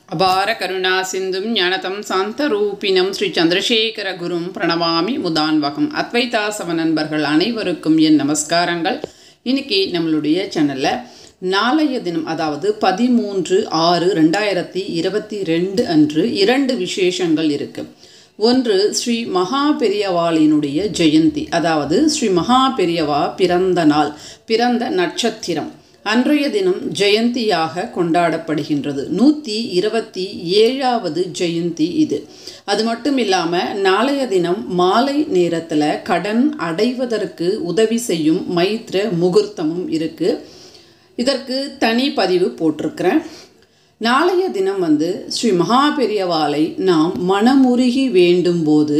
அபார கருணா சிந்தும் ஞானதம் சாந்தரூபினம் ஸ்ரீ சந்திரசேகர குரும் பிரணவாமி முதான்வகம் அத்வைதாசவ நண்பர்கள் அனைவருக்கும் என் நமஸ்காரங்கள் இன்னைக்கு நம்மளுடைய சேனலில் நாளைய தினம் அதாவது பதிமூன்று ஆறு ரெண்டாயிரத்தி இருபத்தி ரெண்டு அன்று இரண்டு விசேஷங்கள் இருக்கு ஒன்று ஸ்ரீ மகா பெரியவாளினுடைய ஜெயந்தி அதாவது ஸ்ரீ மகா பெரியவா பிறந்த நாள் பிறந்த நட்சத்திரம் அன்றைய தினம் ஜெயந்தியாக கொண்டாடப்படுகின்றது நூற்றி இருபத்தி ஏழாவது ஜெயந்தி இது அது மட்டும் இல்லாமல் நாளைய தினம் மாலை நேரத்தில் கடன் அடைவதற்கு உதவி செய்யும் மைத்ர முகூர்த்தமும் இருக்குது இதற்கு தனி பதிவு போட்டிருக்கிறேன் நாளைய தினம் வந்து ஸ்ரீ மகாபெரியவாளை நாம் மனமுருகி வேண்டும் போது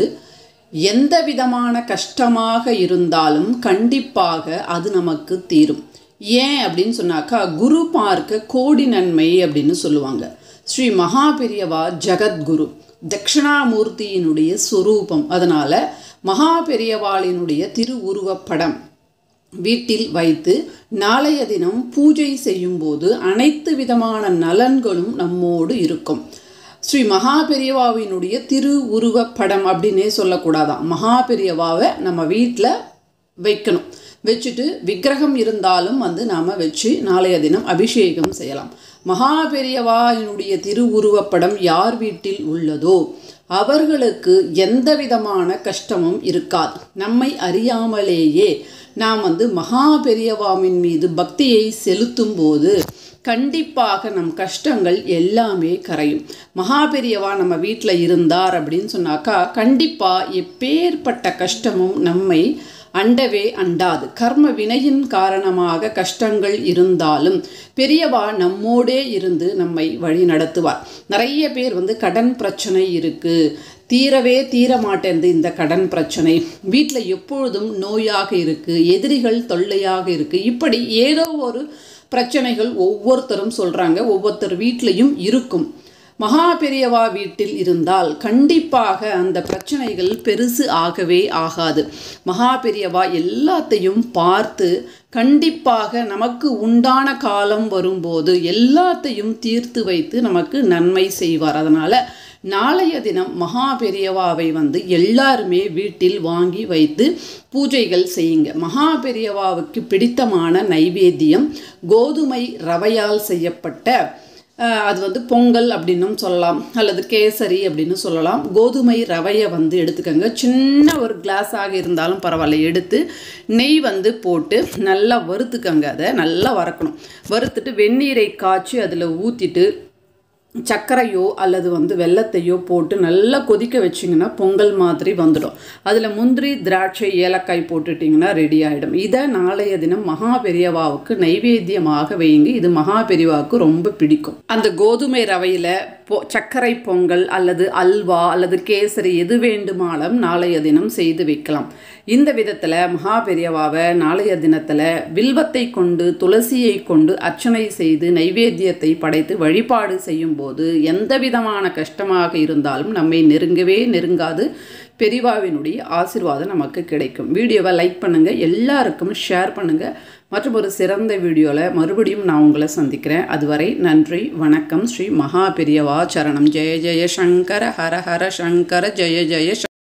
எந்த விதமான கஷ்டமாக இருந்தாலும் கண்டிப்பாக அது நமக்கு தீரும் ஏன் அப்படின்னு சொன்னாக்கா குரு பார்க்க கோடி நன்மை அப்படின்னு சொல்லுவாங்க ஸ்ரீ மகாபெரியவா ஜகத்குரு தட்சிணாமூர்த்தியினுடைய சொரூபம் அதனால் மகாபெரியவாளினுடைய திருவுருவப்படம் வீட்டில் வைத்து நாளைய தினம் பூஜை செய்யும்போது அனைத்து விதமான நலன்களும் நம்மோடு இருக்கும் ஸ்ரீ மகாபெரியவாவினுடைய திரு உருவப்படம் அப்படின்னே சொல்லக்கூடாதான் மகாபெரியவாவை நம்ம வீட்டில் வைக்கணும் வச்சுட்டு விக்கிரகம் இருந்தாலும் வந்து நாம் வச்சு நாளைய தினம் அபிஷேகம் செய்யலாம் மகாபெரியவாயினுடைய திருவுருவப்படம் யார் வீட்டில் உள்ளதோ அவர்களுக்கு எந்த விதமான கஷ்டமும் இருக்காது நம்மை அறியாமலேயே நாம் வந்து மகா பெரியவாமின் மீது பக்தியை செலுத்தும் போது கண்டிப்பாக நம் கஷ்டங்கள் எல்லாமே கரையும் மகா பெரியவா நம்ம வீட்டில் இருந்தார் அப்படின்னு சொன்னாக்கா கண்டிப்பாக எப்பேற்பட்ட கஷ்டமும் நம்மை அண்டவே அண்டாது கர்ம வினையின் காரணமாக கஷ்டங்கள் இருந்தாலும் பெரியவா நம்மோடே இருந்து நம்மை வழி நடத்துவார் நிறைய பேர் வந்து கடன் பிரச்சனை இருக்குது தீரவே தீர மாட்டேங்குது இந்த கடன் பிரச்சனை வீட்டில் எப்பொழுதும் நோயாக இருக்குது எதிரிகள் தொல்லையாக இருக்குது இப்படி ஏதோ ஒரு பிரச்சனைகள் ஒவ்வொருத்தரும் சொல்கிறாங்க ஒவ்வொருத்தர் வீட்லேயும் இருக்கும் மகா பெரியவா வீட்டில் இருந்தால் கண்டிப்பாக அந்த பிரச்சனைகள் பெருசு ஆகவே ஆகாது மகா பெரியவா எல்லாத்தையும் பார்த்து கண்டிப்பாக நமக்கு உண்டான காலம் வரும்போது எல்லாத்தையும் தீர்த்து வைத்து நமக்கு நன்மை செய்வார் அதனால் நாளைய தினம் மகா பெரியவாவை வந்து எல்லாருமே வீட்டில் வாங்கி வைத்து பூஜைகள் செய்யுங்க மகா பெரியவாவுக்கு பிடித்தமான நைவேத்தியம் கோதுமை ரவையால் செய்யப்பட்ட அது வந்து பொங்கல் அப்படின்னும் சொல்லலாம் அல்லது கேசரி அப்படின்னு சொல்லலாம் கோதுமை ரவையை வந்து எடுத்துக்கோங்க சின்ன ஒரு கிளாஸாக இருந்தாலும் பரவாயில்ல எடுத்து நெய் வந்து போட்டு நல்லா வறுத்துக்கங்க அதை நல்லா வறுக்கணும் வறுத்துட்டு வெந்நீரை காய்ச்சி அதில் ஊற்றிட்டு சர்க்கரையோ அல்லது வந்து வெள்ளத்தையோ போட்டு நல்லா கொதிக்க வச்சிங்கன்னா பொங்கல் மாதிரி வந்துடும் அதில் முந்திரி திராட்சை ஏலக்காய் போட்டுட்டிங்கன்னா ரெடி ஆகிடும் இதை நாளைய தினம் மகா பெரியவாவுக்கு நைவேத்தியமாக வைங்க இது மகா பெரியவாவுக்கு ரொம்ப பிடிக்கும் அந்த கோதுமை ரவையில் பொ சர்க்கரை பொங்கல் அல்லது அல்வா அல்லது கேசரி எது வேண்டுமானாலும் நாளைய தினம் செய்து வைக்கலாம் இந்த விதத்தில் மகா பெரியவாவை நாளைய தினத்தில் வில்வத்தை கொண்டு துளசியை கொண்டு அர்ச்சனை செய்து நைவேத்தியத்தை படைத்து வழிபாடு செய்யும் போது எந்த விதமான கஷ்டமாக இருந்தாலும் நம்மை நெருங்கவே நெருங்காது பெரிவாவினுடைய ஆசிர்வாதம் நமக்கு கிடைக்கும் வீடியோவை லைக் பண்ணுங்கள் எல்லாருக்கும் ஷேர் பண்ணுங்கள் மற்றும் ஒரு சிறந்த வீடியோவில் மறுபடியும் நான் உங்களை சந்திக்கிறேன் அதுவரை நன்றி வணக்கம் ஸ்ரீ மகா பெரியவா சரணம் ஜெய ஜெய சங்கர ஹர ஹர சங்கர ஜெய ஜெய